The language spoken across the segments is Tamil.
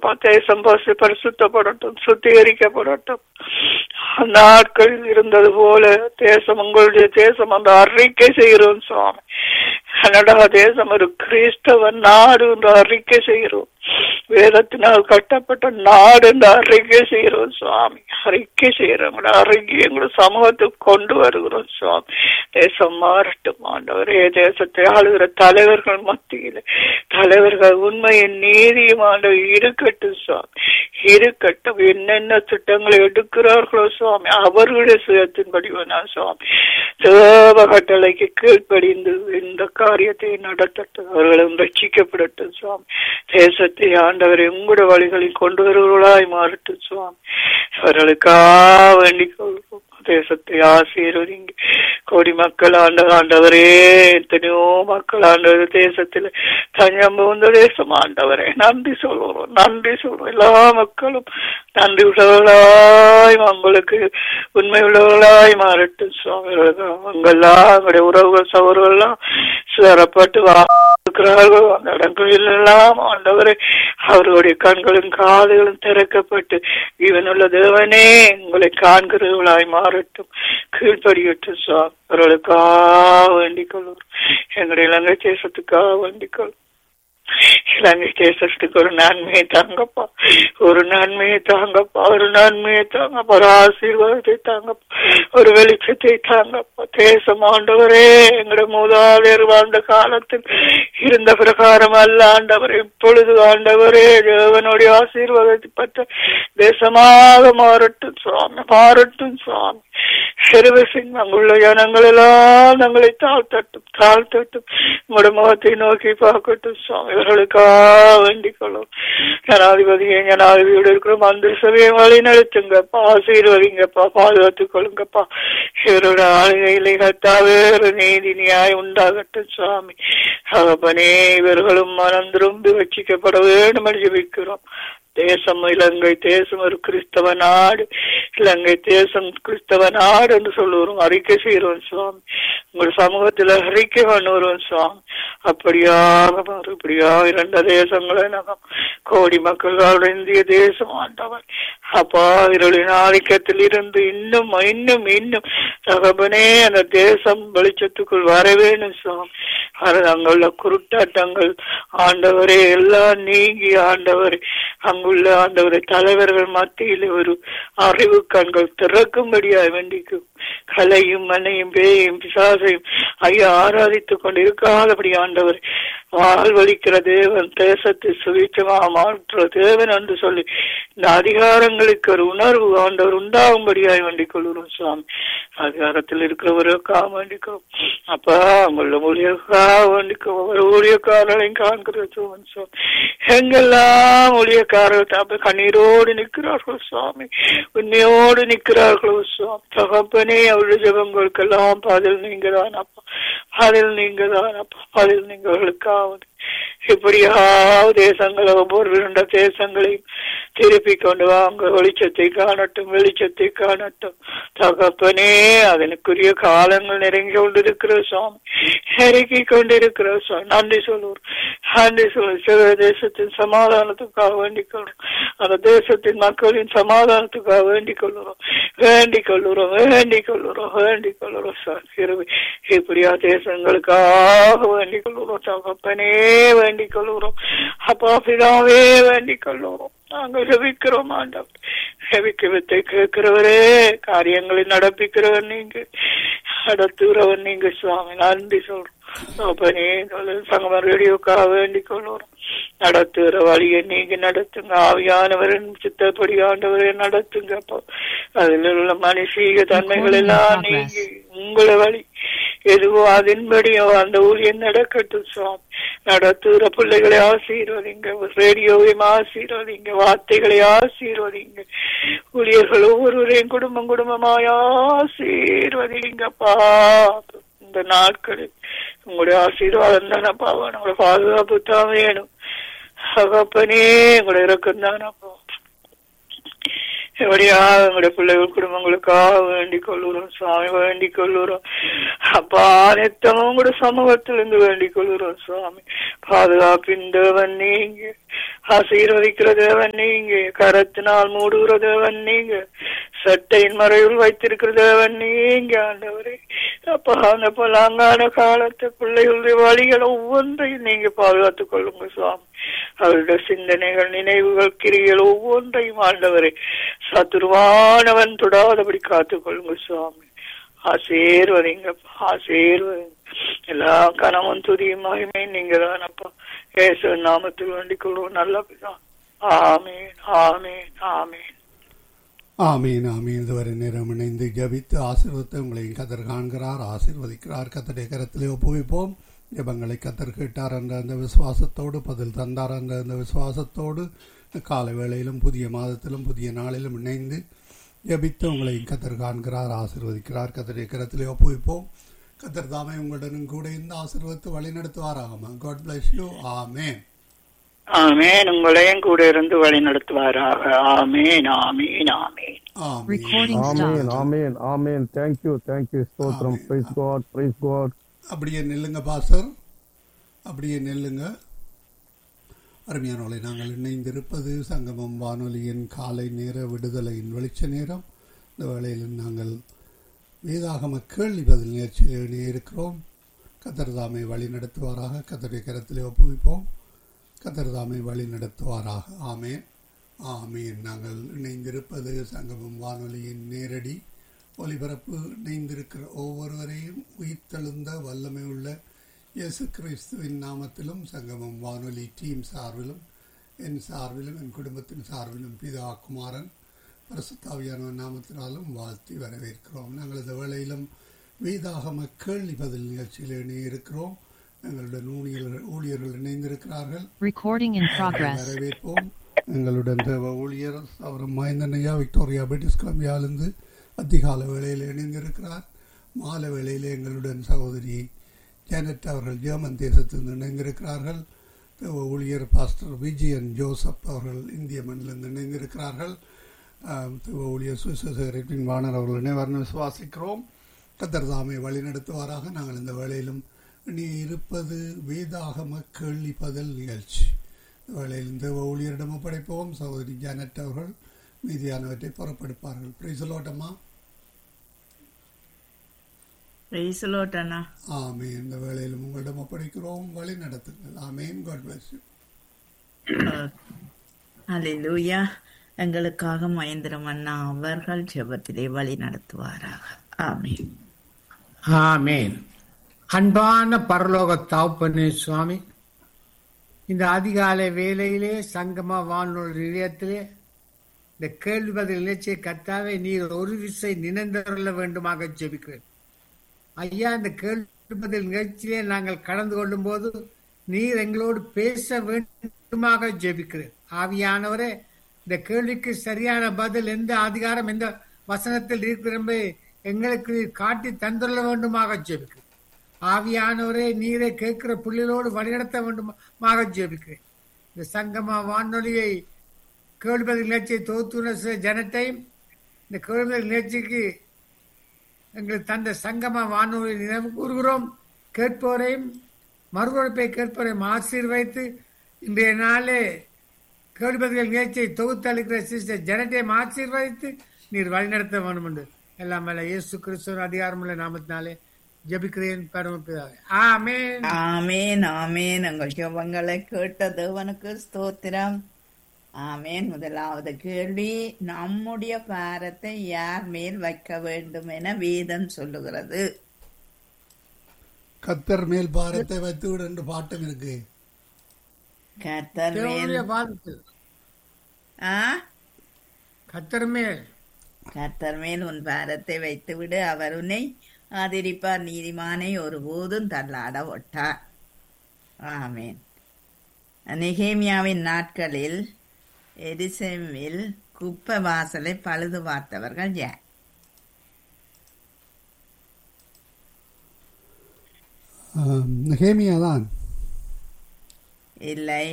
அப்பா தேசம் பசு பரிசுத்தப்படட்டும் சுத்திகரிக்கப்படட்டும் நாட்களில் இருந்தது போல தேசம் உங்களுடைய தேசம் அந்த அறிக்கை செய்கிறோம் சுவாமி கனடா தேசம் ஒரு கிறிஸ்தவ நாடு என்று அறிக்கை செய்கிறோம் வேதத்தினால் கட்டப்பட்ட நாடு என்று அறிக்கை செய்கிறோம் சுவாமி அறிக்கை செய்கிறோம் அறிக்கை எங்களோட சமூகத்துக்கு கொண்டு வருகிறோம் சுவாமி தேசம் மாறட்டும் ஆண்டவரே தேசத்தை ஆளுகிற தலைவர்கள் மத்தியில் தலைவர்கள் உண்மையின் நீதியும் ஆண்டவர் இருக்கட்டும் சுவாமி இருக்கட்டும் என்னென்ன திட்டங்களை எடுக்கிறார்களோ சுவாமி அவர்களுடைய சுயத்தின்படி வேணாம் சுவாமி தேவ கட்டளைக்கு கீழ்ப்படிந்து இந்த காரியத்தை நடத்தட்டும் அவர்களும் ரட்சிக்கப்படட்டும் சுவாமி தேசத்தை ஆண்டவரை உங்களுடைய வழிகளில் கொண்டு வருவர்களாய் மாறட்டும் சுவாமி அவர்களுக்காக வேண்டிக் கொள்வோம் தேசத்தை ஆசீர்வதிங்க கோடி மக்கள் ஆண்ட ஆண்டவரே எத்தனையோ மக்கள் ஆண்டவர் தேசத்தில் தஞ்சம் புகுந்த தேசம் ஆண்டவரே நன்றி சொல்லுவோம் நன்றி சொல்லுவோம் எல்லா மக்களும் நன்றி உள்ளவர்களாய் உங்களுக்கு உண்மை உள்ளவர்களாய் மாறட்டும் சுவாமி அவங்கெல்லாம் அவங்களுடைய உறவுகள் சவர்கள்லாம் சிறப்பட்டு இருக்கிறார்கள் அந்த இடங்களில் எல்லாம் ஆண்டவரே அவர்களுடைய கண்களும் காதுகளும் திறக்கப்பட்டு இவனுள்ள தேவனே உங்களை காண்கிறவர்களாய் மாறட்டும் கீழ்ப்படியட்டும் சுவாமி அவர்களுக்காக வேண்டிக் கொள்வோம் எங்களுடைய இலங்கை தேசத்துக்காக வேண்டிக் கொள்வோம் இலங்கை தேசத்துக்கு ஒரு நன்மையை தாங்கப்பா ஒரு நன்மையை தாங்கப்பா ஒரு நன்மையை தாங்கப்பா ஒரு ஆசீர்வாதத்தை தாங்கப்பா ஒரு வெளிச்சத்தை தாங்கப்பா தேசம் ஆண்டவரே எங்கட மூதாதையர் வாழ்ந்த காலத்தில் இருந்த பிரகாரம் அல்ல ஆண்டவர் இப்பொழுது ஆண்டவரே தேவனுடைய ஆசீர்வாதத்தை பற்ற தேசமாக மாறட்டும் சுவாமி மாறட்டும் சுவாமி சிறுவசிங் அங்குள்ள ஜனங்கள் எல்லாம் தங்களை தாழ்த்தட்டும் தாழ்த்தட்டும் உங்களோட முகத்தை நோக்கி பார்க்கட்டும் சுவாமி இவர்களுக்காக வேண்டிக் கொள்ளும் ஜனாதிபதியை ஜனாதிபதியோடு இருக்கிற மந்திர சபையை வழி நடத்துங்கப்பா ஆசீர்வதிங்கப்பா பாதுகாத்துக் கொள்ளுங்கப்பா இவரோட ஆளுகையிலே கத்தாவே ஒரு நீதி நியாயம் உண்டாகட்டும் சுவாமி அவனே இவர்களும் மனம் திரும்பி வச்சிக்கப்பட வேண்டும் என்று ஜெபிக்கிறோம் தேசம் இலங்கை தேசம் ஒரு கிறிஸ்தவ நாடு இலங்கை தேசம் கிறிஸ்தவ நாடு என்று சொல்லுவோம் அறிக்கை செய்கிறோம் சுவாமி உங்கள் சமூகத்தில் அறிக்கை பண்ணுவோம் சுவாமி அப்படியாக மறுபடியாக இரண்டு தேசங்களை நகம் கோடி மக்களோட இந்திய தேசம் ஆண்டவர் அப்பா இருளின் ஆதிக்கத்தில் இருந்து இன்னும் இன்னும் இன்னும் தகப்பனே அந்த தேசம் வெளிச்சத்துக்குள் வர வேணும் சுவாமி அங்குள்ள குருட்டாட்டங்கள் ஆண்டவரே எல்லாம் நீங்கி ஆண்டவரே அங்குள்ள ஆண்டவரை தலைவர்கள் மத்தியில் ஒரு அறிவு கண்கள் திறக்கும்படியா வேண்டிக்கும் கலையும் மனையும் பேயும் பிசாசையும் ஐயா ஆராதித்துக் கொண்டு இருக்காதபடி ஆண்டவர் வாழ்வழிக்கிற தேவன் தேசத்தை சுவிச்சமா மாற்ற தேவன் என்று சொல்லி இந்த அதிகாரங்களுக்கு ஒரு உணர்வு ஆண்டவர் உண்டாகும்படியாய் வேண்டிக் கொள்கிறோம் சுவாமி அதிகாரத்தில் இருக்கிறவருக்காக வேண்டிக்கிறோம் அப்பா உங்கள ஊழியக்காக வேண்டிக்கோ ஒவ்வொரு ஊழியக்காரர்களையும் காண்கிற சுவன் சுவாமி எங்கெல்லாம் ஊழியக்காரர்கள் தாப்ப கண்ணீரோடு நிற்கிறார்கள் சுவாமி உண்மையோடு நிற்கிறார்களோ சுவாமி தகப்பனே அவருடைய ஜபங்களுக்கெல்லாம் பதில் நீங்க தான் அப்பா பதில் நீங்க தான் அப்பா பதில் நீங்களுக்காவது இப்படியாவது தேசங்களை ஒவ்வொரு இரண்ட தேசங்களையும் திருப்பி கொண்டு வாங்க வெளிச்சத்தை காணட்டும் வெளிச்சத்தை காணட்டும் தகப்பனே அதனுக்குரிய காலங்கள் நெருங்கி கொண்டிருக்கிற சுவாமி நெருங்கி கொண்டிருக்கிற சுவாமி நன்றி சொல்லுவோம் நன்றி சொல்லு சில தேசத்தின் சமாதானத்துக்காக வேண்டிக் கொள்ளும் அந்த தேசத்தின் மக்களின் சமாதானத்துக்காக வேண்டிக் கொள்ளுறோம் வேண்டிக் கொள்ளுறோம் வேண்டிக் கொள்ளுறோம் வேண்டிக் கொள்ளுறோம் சார் இருவை இப்படியா தேசங்களுக்காக வேண்டிக் கொள்ளுறோம் தகப்பனே வேண்டிக் கொள்ளுறோம் அப்பா பிதாவே வேண்டிக் கொள்ளுறோம் நாங்கள் ஜெபிக்கிறோம் ஆண்டவர் ஜெபிக்கவத்தை கேட்கிறவரே காரியங்களை நடப்பிக்கிறவர் நீங்க நடத்துகிறவர் நீங்க சுவாமி நன்றி சொல்றோம் அப்பனே சங்கமர் ரேடியோக்காக வேண்டிக் கொள்ளுறோம் நடத்துகிற வழியை நீங்க நடத்துங்க ஆவியானவரின் சித்தப்படி ஆண்டவரை நடத்துங்க அப்போ அதில் உள்ள மனுஷீக தன்மைகள் எல்லாம் நீங்கி உங்களை வழி எதுவோ அதன்படியோ அந்த ஊழியம் நடக்கட்டும் சுவாமி நடத்துகிற பிள்ளைகளை ஆசீர்வதிங்க ரேடியோவையும் ஆசீர்வதிங்க வார்த்தைகளை ஆசீர்வதிங்க ஊழியர்கள் ஒவ்வொருவரையும் குடும்பம் குடும்பமாய் ஆசீர்வதிங்கப்பா இந்த நாட்களில் உங்களுடைய ஆசீர்வாதம் தானப்பா வேணும் உங்களுடைய பாதுகாப்பு தான் வேணும் சகப்பனே உங்களுடைய இறக்கம் தானப்பா எப்படியா எங்களுடைய பிள்ளைகள் குடும்பங்களுக்காக வேண்டிக் கொள்ளுறோம் சுவாமி வேண்டிக் கொள்ளுறோம் அப்பா நித்தமும் உங்களுடைய சமூகத்திலிருந்து வேண்டிக் கொள்ளுறோம் சுவாமி பாதுகாப்பின் தேவன் நீங்க ஆசீர்வதிக்கிற தேவன் நீங்க கரத்தினால் மூடுகிற தேவன் நீங்க சட்டையின் மறைவில் வைத்திருக்கிற தேவன் நீங்க ஆண்டவரே அப்பா அந்த பொலாங்கான காலத்து பிள்ளைகளுடைய வழிகள் ஒவ்வொன்றையும் நீங்க பாதுகாத்துக் கொள்ளுங்க சுவாமி அவருடைய சிந்தனைகள் நினைவுகள் கிரிகள் ஒவ்வொன்றையும் ஆண்டவரே சத்துருவானவன் தொடாதபடி காத்துக் கொள்ளுங்க சுவாமி ஆசீர்வதிங்க ஆசீர்வதிங்க எல்லா கனமும் துதியும் மகிமை நீங்க தானப்பா ஏசு நாமத்தில் வேண்டிக் கொள்வோம் நல்ல பிதா ஆமீன் ஆமீன் ஆமீன் ஆமீன் ஆமீன் இதுவரை நேரம் இணைந்து ஜபித்து ஆசீர்வத்தை உங்களையும் கத்தர் காண்கிறார் ஆசீர்வதிக்கிறார் கத்தருடைய கரத்திலே ஒப்புவிப்போம் ஜபங்களை கத்தர் கேட்டார் என்ற அந்த விசுவாசத்தோடு பதில் தந்தார் என்ற அந்த விசுவாசத்தோடு கால வேளையிலும் புதிய மாதத்திலும் புதிய நாளிலும் இணைந்து ஜபித்து உங்களையும் கத்தர் காண்கிறார் ஆசீர்வதிக்கிறார் கத்தருடைய கரத்திலே ஒப்புவிப்போம் கத்தர் தாமே உங்களுடனும் கூட இந்த ஆசீர்வத்தை வழிநடத்துவாராகமா God bless you amen amen உங்களையும் கூட இருந்து வழி நடத்துவாராக ஆமேன் ஆமீன் ஆமீன் ஆமீன் Recording Amen, stopped. amen, amen. Thank you, thank you, Stotram. Amen. Praise God, praise God. அப்படியே நில்லுங்க பாசர் அப்படியே நில்லுங்க அருமையானவளை நாங்கள் இணைந்திருப்பது சங்கமம் வானொலியின் காலை நேர விடுதலையின் வெளிச்ச நேரம் இந்த வேளையில் நாங்கள் வேதாகம கேள்வி பதில் நிகழ்ச்சியில் இணையிருக்கிறோம் கத்தர்தாமை வழி நடத்துவாராக கத்தருடைய கரத்திலே ஒப்புவிப்போம் கத்தர்தாமை வழி நடத்துவாராக ஆமேன் ஆமீன் நாங்கள் இணைந்திருப்பது சங்கமம் வானொலியின் நேரடி ஒலிபரப்பு இணைந்திருக்கிற ஒவ்வொருவரையும் உயிர்த்தெழுந்த வல்லமை உள்ள இயேசு கிறிஸ்துவின் நாமத்திலும் சங்கமம் வானொலி டீம் சார்பிலும் என் சார்பிலும் என் குடும்பத்தின் சார்பிலும் பிதா குமாரன் பரிசுத்தாவியானவன் நாமத்தினாலும் வாழ்த்தி வரவேற்கிறோம் நாங்கள் இந்த வேளையிலும் வேதாகம கேள்வி பதில் நிகழ்ச்சியில் இணையிருக்கிறோம் எங்களுடன் ஊழியர்கள் ஊழியர்கள் இணைந்திருக்கிறார்கள் Recording in progress. வரவேற்போம் எங்களுடன் தேவ ஊழியர் அவர் மகேந்தனையா விக்டோரியா பிரிட்டிஷ் கொலம்பியாவிலிருந்து அதிகால வேளையில் இணைந்திருக்கிறார் மாலை வேளையில் எங்களுடன் சகோதரி ஜானட் அவர்கள் ஜெர்மன் தேசத்திலிருந்து இணைந்திருக்கிறார்கள் தேவ ஊழியர் பாஸ்டர் விஜயன் ஜோசப் அவர்கள் இந்திய மண்ணிலிருந்து இணைந்திருக்கிறார்கள் ஆம், தேவ ஊழியர் சுசேரின் வாணர் அவர்கள் இணைவார்னு விசுவாசிக்கிறோம் கத்தர் தாமே வழிநடத்துவாராக நாங்கள் இந்த வேளையிலும் இனி இருப்பது வேதாகம கேள்வி பதில் நிகழ்ச்சி இந்த வேளையில் இந்த ஊழியரிடம் ஒப்படைப்போம் சகோதரி ஜானட் அவர்கள் மீதியானவற்றை புறப்படுப்பார்கள் பிரைசலோட்டமா பிரைசலோட் அண்ணா ஆமே இந்த வேளையிலும் உங்களிடம் ஒப்படைக்கிறோம் வழி நடத்துங்கள் ஆமேன் காட் பிளஸ் அல்லேலூயா எங்களுக்காக மகேந்திரம் அண்ணா அவர்கள் ஜெபத்திலே வழி நடத்துவாராக ஆமென் ஆமேன் அன்பான பரலோக தாப்பனே சுவாமி இந்த அதிகாலை வேளையிலே சங்கம வானொலி நிலையத்திலே இந்த கேள்வி பதில் நிகழ்ச்சியை கத்தாவே நீர் ஒரு விசை நினைந்தருள வேண்டுமாக ஜெபிக்கிறேன் ஐயா இந்த கேள்வி பதில் நிகழ்ச்சியிலே நாங்கள் கடந்து கொள்ளும் போது நீர் எங்களோடு பேச வேண்டுமாக ஜெபிக்கிறேன் ஆவியானவரே இந்த கேள்விக்கு சரியான பதில் எந்த அதிகாரம் எந்த வசனத்தில் இருக்கிற எங்களுக்கு நீர் காட்டி தந்துள்ள வேண்டுமாக ஜெபிக்கிறேன் ஆவியானவரே நீரை கேட்கிற புள்ளிகளோடு வழிநடத்த வேண்டுமாக ஜெபிக்கிறேன் இந்த சங்கம வானொலியை கேள்விப்பதில் நிகழ்ச்சியை தொகுத்துள்ள சில ஜனத்தையும் இந்த கேள்விப்பதில் நிகழ்ச்சிக்கு எங்களுக்கு தந்த சங்கம வானொலி நினைவு கூறுகிறோம் கேட்போரையும் மறுபொழிப்பை கேட்போரையும் ஆசீர்வைத்து இன்றைய நாளே கேள்விப்பதில் நிகழ்ச்சியை தொகுத்தளிக்கிற சிஸ்டர் ஜனத்தையும் ஆசீர்வதித்து நீர் வழிநடத்த வேண்டும் என்று எல்லாம் மேல இயேசு கிறிஸ்துவின் அதிகாரமுள்ள நாமத்தினாலே ஜெபிக்கிறேன் பரமபிதாவே ஆமென் ஆமேன் ஆமேன் எங்கள் ஜெபங்களை கேட்ட தேவனுக்கு ஸ்தோத்திரம் ஆமேன் முதலாவது கேள்வி நம்முடைய பாரத்தை யார் மேல் வைக்க வேண்டும் என வேதம் சொல்லுகிறது கத்தர் மேல் பாரத்தை வைத்து விடு என்று பாட்டம் இருக்கு கர்த்தர் மேல் தேவனுடைய பாதத்தில் ஆ கத்தர் மேல் கர்த்தர் மேல் உன் பாரத்தை வைத்துவிடு அவர் உன்னை ஆதரிப்பார் நீதிமானை ஒருபோதும் தள்ளாட ஒட்டார் ஆமேன் நெகேமியாவின் நாட்களில் எரிசெமில் குப்பை வாசலை பழுது பார்த்தவர்கள் யார் ஹேமியா தான் இல்லை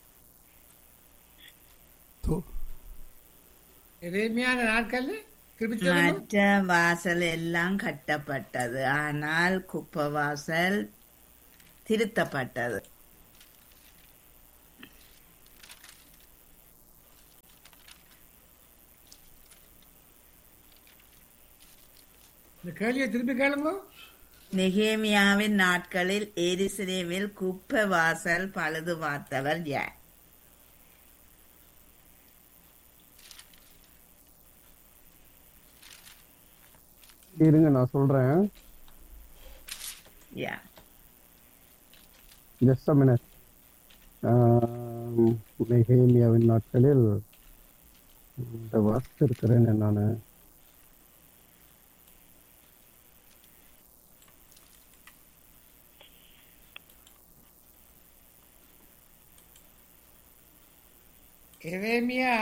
தோ- எளிமையான நாட்கள் திருப்பி சொல்லுங்க. மற்ற வாசல் எல்லாம் கட்டப்பட்டது ஆனால் குப்பை வாசல் திருத்தப்பட்டது இந்த கேள்வியை திருப்பி கேளுங்க நெகேமியாவின் நாட்களில் எரிசிலேமில் குப்பை வாசல் பழுது பார்த்தவர் யார் இருங்க நான் சொல்றேன் யார் ஜஸ்ட் அ மினிட் நெகேமியாவின் நாட்களில் இந்த வாசித்திருக்கிறேன் நான் எரேமியா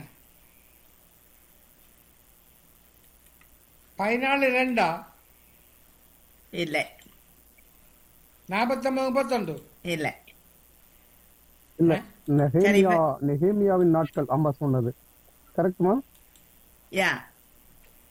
பதினாலு ரெண்டா இல்லை நாற்பத்தொன்பது முப்பத்தொண்டு இல்லை இல்ல நெகேமியா சரி, நெகேமியாவின் நாட்கள் ஆமா சொன்னது கரெக்ட்மா யா